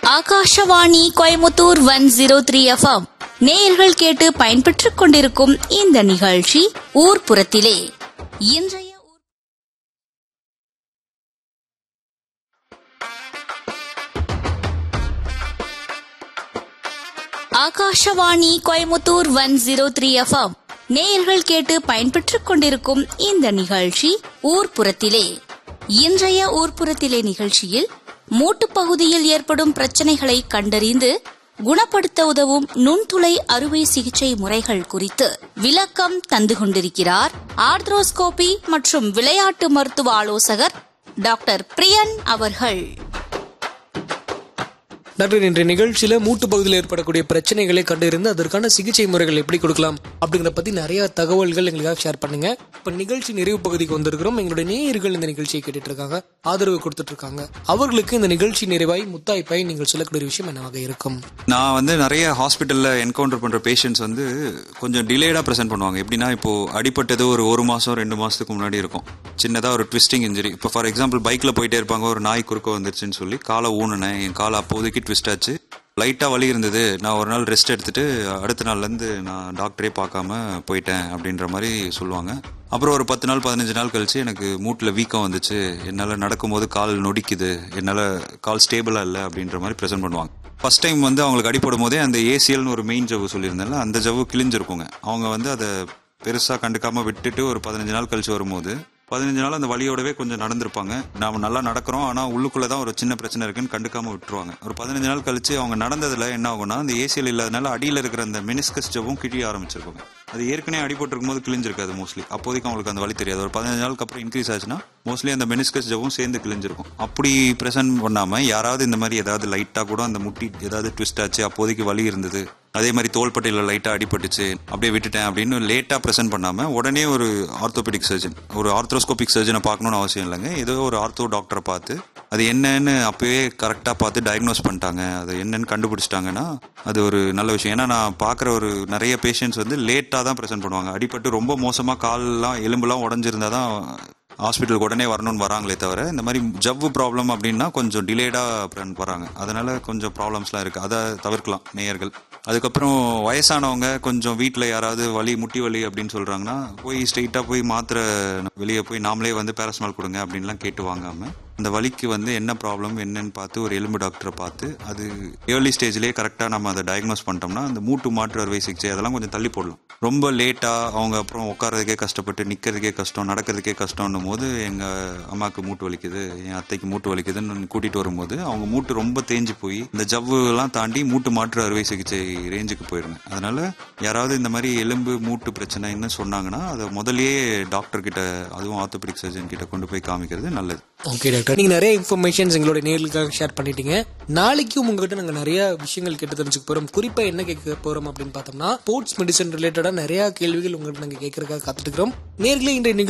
Akashvani Coimbatore one zero three FM நேயர்கள் கேட்டு பயன்பெற்றுக் கொண்டிருக்கும் இந்த நிகழ்ச்சி ஊர்ப்புறத்திலே இன்றைய ஊர்- Akashvani Coimbatore one zero three FM நேயர்கள் கேட்டு பயன்பெற்றுக் கொண்டிருக்கும் இந்த நிகழ்ச்சி ஊர்ப்புறத்திலே இன்றைய ஊர்ப்புறத்திலே நிகழ்ச்சியில் மூட்டுப் பகுதியில் ஏற்படும் பிரச்சனைகளை கண்டறிந்து குணப்படுத்த உதவும் நுண்துளை அறுவை சிகிச்சை முறைகள் குறித்து விளக்கம் தந்து கொண்டிருக்கிறார் ஆர்த்ரோஸ்கோபி மற்றும் விளையாட்டு மருத்துவ ஆலோசகர் டாக்டர் பிரியன் அவர்கள் டாக்டர் இன்றைய நிகழ்ச்சியில மூட்டு பகுதியில் ஏற்படக்கூடிய பிரச்சனைகளை கண்டறிந்து அதற்கான சிகிச்சை முறைகள் எப்படி கொடுக்கலாம் அப்படிங்கிற பத்தி நிறைய தகவல்கள் எங்களுக்காக ஷேர் பண்ணுங்க இப்ப நிகழ்ச்சி நிறைவு பகுதிக்கு வந்திருக்கிறோம் எங்களுடைய நேயர்கள் இந்த நிகழ்ச்சியை கேட்டுட்டு இருக்காங்க ஆதரவு கொடுத்துட்டு இருக்காங்க அவர்களுக்கு இந்த நிகழ்ச்சி நிறைவாய் முத்தாய்ப்பாய் நீங்கள் சொல்லக்கூடிய விஷயம் என்னவாக இருக்கும் நான் வந்து நிறைய ஹாஸ்பிட்டலில் என்கவுண்டர் பண்ணுற பேஷண்ட்ஸ் வந்து கொஞ்சம் டிலேடாக ப்ரெசென்ட் பண்ணுவாங்க எப்படின்னா இப்போ அடிபட்டது ஒரு ஒரு மாதம் ரெண்டு மாதத்துக்கு முன்னாடி இருக்கும் சின்னதாக ஒரு ட்விஸ்டிங் இன்ஜுரி இப்போ ஃபார் எக்ஸாம்பிள் பைக்கில் போயிட்டே இருப்பாங்க ஒரு நாய் குறுக்க வந்துருச்சுன்னு சொல்லி காலை ஊனுனேன் என் காலை அப்போதைக்கு ட்விஸ்ட் ஆச்சு லைட்டாக வலி இருந்தது நான் ஒரு நாள் ரெஸ்ட் எடுத்துட்டு அடுத்த நாள்லேருந்து நான் டாக்டரே பார்க்காம போயிட்டேன் அப்படின்ற மாதிரி சொல்லுவாங்க அப்புறம் ஒரு பத்து நாள் பதினஞ்சு நாள் கழிச்சு எனக்கு மூட்டில் வீக்கம் வந்துச்சு என்னால் நடக்கும்போது கால் நொடிக்குது என்னால் கால் ஸ்டேபிளாக இல்லை அப்படின்ற மாதிரி ப்ரெசென்ட் பண்ணுவாங்க ஃபர்ஸ்ட் டைம் வந்து அவங்களுக்கு அடிப்படும் போதே அந்த ஏசியல்னு ஒரு மெயின் ஜவ்வு சொல்லியிருந்தேன்ல அந்த ஜவ்வு கிழிஞ்சிருக்குங்க அவங்க வந்து அதை பெருசாக கண்டுக்காம விட்டுட்டு ஒரு பதினஞ்சு நாள் கழிச்சு வரும்போது பதினஞ்சு நாள் அந்த வலியோடவே கொஞ்சம் நடந்திருப்பாங்க நாம நல்லா நடக்கிறோம் ஆனால் உள்ளுக்குள்ள தான் ஒரு சின்ன பிரச்சனை இருக்குன்னு கண்டுக்காம விட்டுருவாங்க ஒரு பதினஞ்சு நாள் கழிச்சு அவங்க நடந்ததுல என்ன ஆகும்னா அந்த ஏசியல் இல்லாதனால அடியில் இருக்கிற அந்த மினிஸ்கஸ் ஜவ்வும் கிழிய ஆரம்பிச்சிருக்கும் அது ஏற்கனவே அடிபட்டிருக்கும் போது கிழிஞ்சிருக்காது மோஸ்ட்லி அப்போதைக்கு அவங்களுக்கு அந்த வலி தெரியாது ஒரு பதினஞ்சு நாளுக்கு அப்புறம் இன்க்ரீஸ் ஆச்சுன்னா மோஸ்ட்லி அந்த மெனிஸ்கஸ் ஜவ்வும் சேர்ந்து கிழிஞ்சிருக்கும் அப்படி ப்ரெசென்ட் பண்ணாம யாராவது இந்த மாதிரி ஏதாவது லைட்டா கூட அந்த முட்டி ஏதாவது ட்விஸ்ட் ஆச்சு அப்போதைக்கு வலி இருந்தது அதே மாதிரி தோள்பட்டையில் லைட்டாக அடிபட்டுச்சு அப்படியே விட்டுட்டேன் அப்படின்னு லேட்டாக ப்ரெசென்ட் பண்ணாமல் உடனே ஒரு ஆர்த்தோபெடிக் சர்ஜன் ஒரு ஆர்த்ரோஸ்கோபிக் சர்ஜனை பார்க்கணும்னு அவசியம் இல்லைங்க ஏதோ ஒரு ஆர்த்தோ டாக்டரை பார்த்து அது என்னன்னு அப்பவே கரெக்டாக பார்த்து டயக்னோஸ் பண்ணிட்டாங்க அது என்னன்னு கண்டுபிடிச்சிட்டாங்கன்னா அது ஒரு நல்ல விஷயம் ஏன்னா நான் பார்க்குற ஒரு நிறைய பேஷண்ட்ஸ் வந்து லேட்டாக தான் ப்ரெசென்ட் பண்ணுவாங்க அடிபட்டு ரொம்ப மோசமாக கால்லாம் எலும்புலாம் உடஞ்சிருந்தா தான் ஹாஸ்பிட்டலுக்கு உடனே வரணும்னு வராங்களே தவிர இந்த மாதிரி ஜவ்வு ப்ராப்ளம் அப்படின்னா கொஞ்சம் டிலேடாக வராங்க அதனால கொஞ்சம் ப்ராப்ளம்ஸ்லாம் இருக்குது அதை தவிர்க்கலாம் நேயர்கள் அதுக்கப்புறம் வயசானவங்க கொஞ்சம் வீட்டில் யாராவது வலி முட்டி வலி அப்படின்னு சொல்கிறாங்கன்னா போய் ஸ்ட்ரெயிட்டாக போய் மாத்திரை வெளியே போய் நாமளே வந்து பேரஸ்மால் கொடுங்க அப்படின்லாம் கேட்டு வாங்காமல் அந்த வலிக்கு வந்து என்ன ப்ராப்ளம் என்னன்னு பார்த்து ஒரு எலும்பு டாக்டரை பார்த்து அது ஏர்லி ஸ்டேஜ்லேயே கரெக்டாக நம்ம அதை டயக்னோஸ் பண்ணிட்டோம்னா அந்த மூட்டு மாற்று அறுவை சிகிச்சை அதெல்லாம் கொஞ்சம் தள்ளி போடலாம் ரொம்ப லேட்டாக அவங்க அப்புறம் உட்காரதுக்கே கஷ்டப்பட்டு நிற்கிறதுக்கே கஷ்டம் நடக்கிறதுக்கே கஷ்டம்னும் போது எங்கள் அம்மாவுக்கு மூட்டு வலிக்குது என் அத்தைக்கு மூட்டு வலிக்குதுன்னு கூட்டிகிட்டு வரும்போது அவங்க மூட்டு ரொம்ப தேஞ்சு போய் இந்த ஜவ்வு எல்லாம் தாண்டி மூட்டு மாற்று அறுவை சிகிச்சை ரேஞ்சுக்கு போயிடுங்க அதனால யாராவது இந்த மாதிரி எலும்பு மூட்டு பிரச்சனைன்னு சொன்னாங்கன்னா அதை முதல்லயே டாக்டர் கிட்ட அதுவும் ஆர்த்தோபெடிக் சர்ஜன் கிட்ட கொண்டு போய் காமிக்கிறது நல்லது ஓகே டாக்டர் நீங்க நிறைய இன்ஃபர்மேஷன்ஸ் எங்களுடைய நேர்களுக்காக ஷேர் பண்ணிட்டீங்க நாளைக்கும் உங்ககிட்ட நாங்க நிறைய விஷயங்கள் கேட்டு தெரிஞ்சுக்க போறோம் குறிப்பா என்ன கேட்க போறோம் அப்படின்னு பார்த்தோம்னா ஸ்போர்ட்ஸ் மெடிசன் ரிலேட்டடா நிறைய கேள்விகள் உங்ககிட்ட நாங்க கேட்கறதுக்காக காத்துட்டு இருக்கிறோம் நேர்களே இன்றைய நிகழ்ச்சி